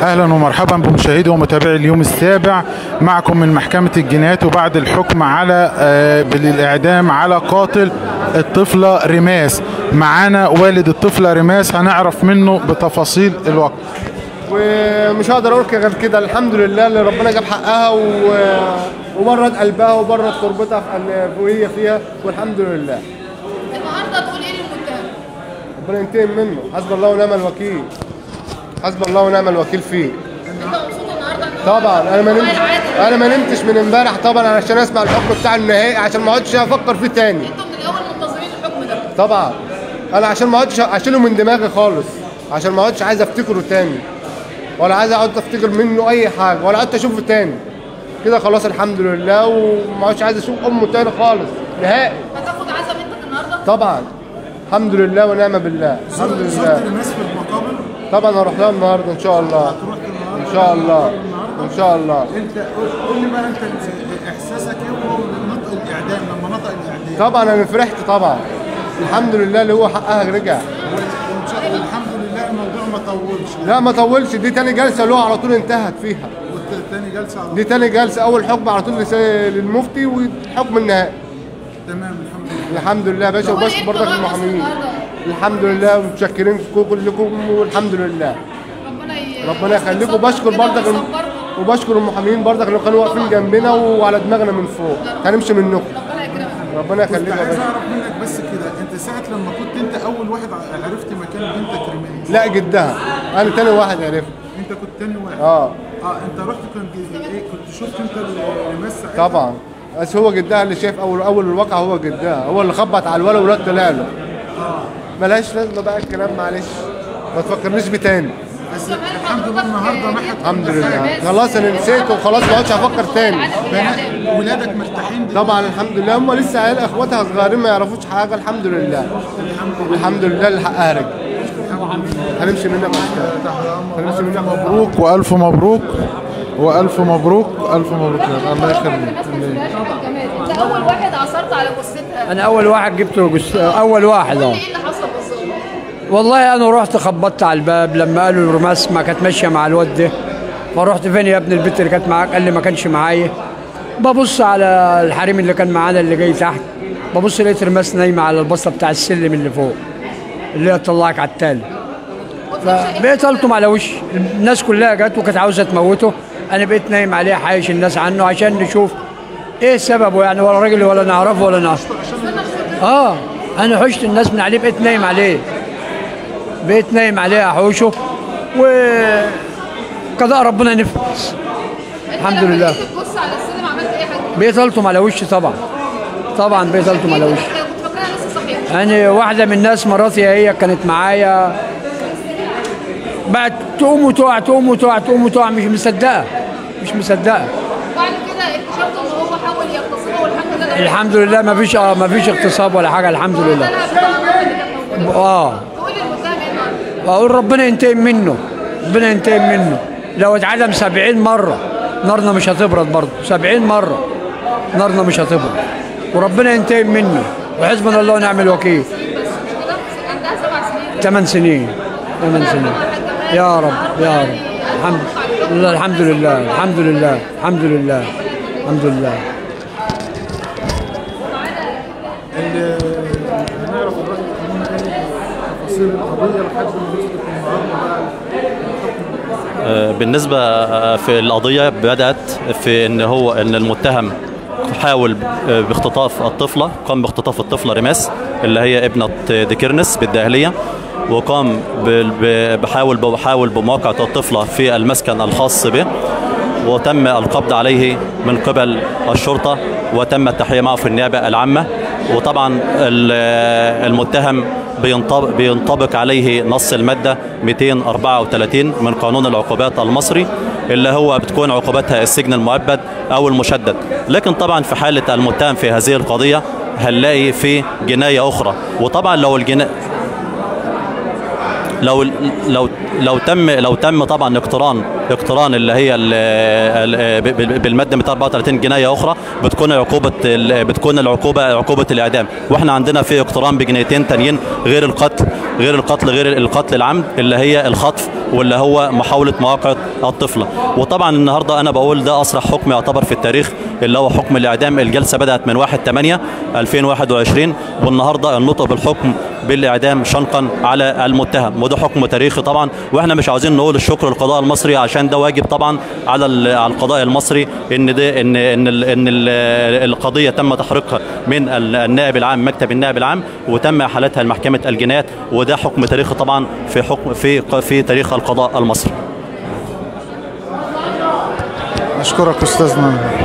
اهلا ومرحبا بمشاهدي ومتابعي اليوم السابع معكم من محكمه الجنايات وبعد الحكم على آه، بالاعدام على قاتل الطفله رماس معانا والد الطفله رماس هنعرف منه بتفاصيل الوقت ومش هقدر اقول غير كده الحمد لله اللي ربنا جاب حقها و... وبرد قلبها وبرد تربتها في ال- وهي فيها والحمد لله النهارده تقول ايه للمتهم؟ ربنا ينتقم منه حسبي الله ونعم الوكيل حسبي الله ونعم الوكيل فيه انت مبسوط النهارده ان طبعا انا ما والله نمت عادل. انا ما نمتش من امبارح طبعا عشان اسمع الحكم بتاع النهائي عشان ما اقعدش افكر فيه تاني انتوا من الاول منتظرين الحكم ده طبعا انا عشان ما اقعدش اشيله من دماغي خالص عشان ما اقعدش عايز افتكره تاني ولا عايز اقعد افتكر منه اي حاجه ولا قعدت اشوفه تاني كده خلاص الحمد لله وما عادش عايز اشوف امه تاني خالص نهائي هتاخد عزا بنتك النهارده؟ طبعا الحمد لله ونعم بالله الحمد لله الناس في المقابر طبعا هروح لها النهارده ان شاء الله ان شاء الله ان شاء الله انت قول لي بقى انت احساسك ايه وهو نطق الاعدام لما نطق الاعدام طبعا انا فرحت طبعا الحمد لله اللي هو حقها رجع الحمد لله الموضوع ما طولش لا ما طولش دي تاني جلسه له على طول انتهت فيها والتاني جلسه على دي تاني جلسه اول حكم على طول لس- للمفتي والحكم النهائي تمام الحمد لله الحمد لله يا باشا هو وبشكر ايه برضك قضايا مصر المحامين النهارده؟ الحمد لله ومتشكرين كلكم والحمد لله ربنا ي... ربنا يخليكم وبشكر كده برضك الم- ويصبركم. وبشكر المحامين برضك اللي كانوا واقفين جنبنا وعلى دماغنا من فوق هنمشي منكم ربنا يكرمك ربنا كنت يخليكم يا عايز باشا اعرف منك بس كده انت ساعه لما كنت انت اول واحد ع- عرفت مكان بنتك رماس لا جدها انا تاني واحد عرفت انت كنت تاني واحد اه اه انت رحت كان جي- ايه كنت شفت انت الرماس ساعتها طبعا بس هو جدها اللي شايف اول اول الواقع هو جدها هو اللي خبط على الولد والولد طلع له ملهاش لازمه بقى الكلام معلش ما تفكرنيش بيه تاني بس الحمد لله النهارده نحت الحمد لله خلاص انا نسيت وخلاص ما عادش افكر تاني بنات ولادك مرتاحين دلوقتي طبعا الحمد لله هم لسه عيال اخواتها صغيرين ما يعرفوش حاجه الحمد لله الحمد لله اللي حقها رجع هنمشي منك هنمشي منك مبروك والف مبروك والف مبروك الف مبروك الله يخليك انت اول واحد عثرت على جثتها انا اول واحد جبته جس... اول واحد قول اه لي ايه اللي حصل بالظبط؟ والله انا رحت خبطت على الباب لما قالوا الرماس ما كانت ماشيه مع الواد ده فرحت فين يا ابن البت اللي كانت معاك قال لي ما كانش معايا ببص على الحريم اللي كان معانا اللي جاي تحت ببص لقيت رماس نايمه على البسطه بتاع السلم اللي فوق اللي هي تطلعك على التالي فبقيت الطم على وشي الناس كلها جت وكانت عاوزه تموته انا بقيت نايم عليه حايش الناس عنه عشان نشوف ايه سببه يعني ولا راجل ولا نعرفه ولا نعرفه اه انا حشت الناس من عليه بقيت نايم عليه بقيت نايم عليه احوشه و قضاء ربنا نفذ الحمد لله بتبص على السلم عملت ايه يا حاج؟ بقيت الطم على وشي طبعا طبعا بقيت الطم على وشي كنت فاكرها لسه صحيح يعني واحدة من الناس مراتي هي كانت معايا بعد تقوم وتقع تقوم وتقع تقوم وتقع مش مصدقة مش مصدقة وبعد كده اكتشفت ان هو حاول يغتصبها والحمد لله الحمد لله ما فيش اه ما فيش اغتصاب ولا حاجة الحمد لله اه تقول للمتهم ايه النهارده؟ واقول ربنا ينتقم منه ربنا ينتقم منه لو اتعدم سبعين مرة نارنا مش هتبرد برضه سبعين مرة نارنا مش هتبرد وربنا ينتقم منه وحسبنا الله ونعم الوكيل بس مش كده عندها سبع سنين ثمان سنين ثمان سنين يا رب يا رب الحمد لله الحمد لله الحمد لله الحمد لله الحمد لله هنعرف الراي القانوني ايه تفاصيل القضيه لحد ما نثبت النهارده بقى بالنسبة في القضية بدأت في إن هو إن المتهم حاول باختطاف الطفلة قام باختطاف الطفلة رماس اللي هي ابنة ديكيرنس بالداهلية وقام بال- ب- بحاول بحاول بمواقعة الطفلة في المسكن الخاص به وتم القبض عليه من قبل الشرطة وتم التحقيق معه في النيابة العامة وطبعا ال- المتهم بينطبق, بينطبق عليه نص المادة 234 من قانون العقوبات المصري اللي هو بتكون عقوبتها السجن المؤبد أو المشدد لكن طبعا في حالة المتهم في هذه القضية هنلاقي في جناية أخرى وطبعا لو الجنا لو لو لو تم لو تم طبعا اقتران اقتران اللي هي ال- ال- ب- ب- بالماده 234 جنايه اخرى بتكون عقوبه ال- بتكون العقوبه عقوبه الاعدام واحنا عندنا في اقتران بجنايتين تانيين غير القتل غير القتل غير القتل العمد اللي هي الخطف واللي هو محاوله مواقعه الطفله وطبعا النهارده انا بقول ده اسرع حكم يعتبر في التاريخ اللي هو حكم الاعدام الجلسه بدات من 1 8 2021 والنهارده النطق بالحكم بالاعدام شنقا على المتهم وده حكم تاريخي طبعا واحنا مش عاوزين نقول الشكر للقضاء المصري عشان ده واجب طبعا على ال- على القضاء المصري ان ده ان ان ال- ان ال- القضيه تم تحريقها من ال- النائب العام مكتب النائب العام وتم احالتها لمحكمه الجنايات وده حكم تاريخي طبعا في حكم في في تاريخ القضاء المصري اشكرك استاذنا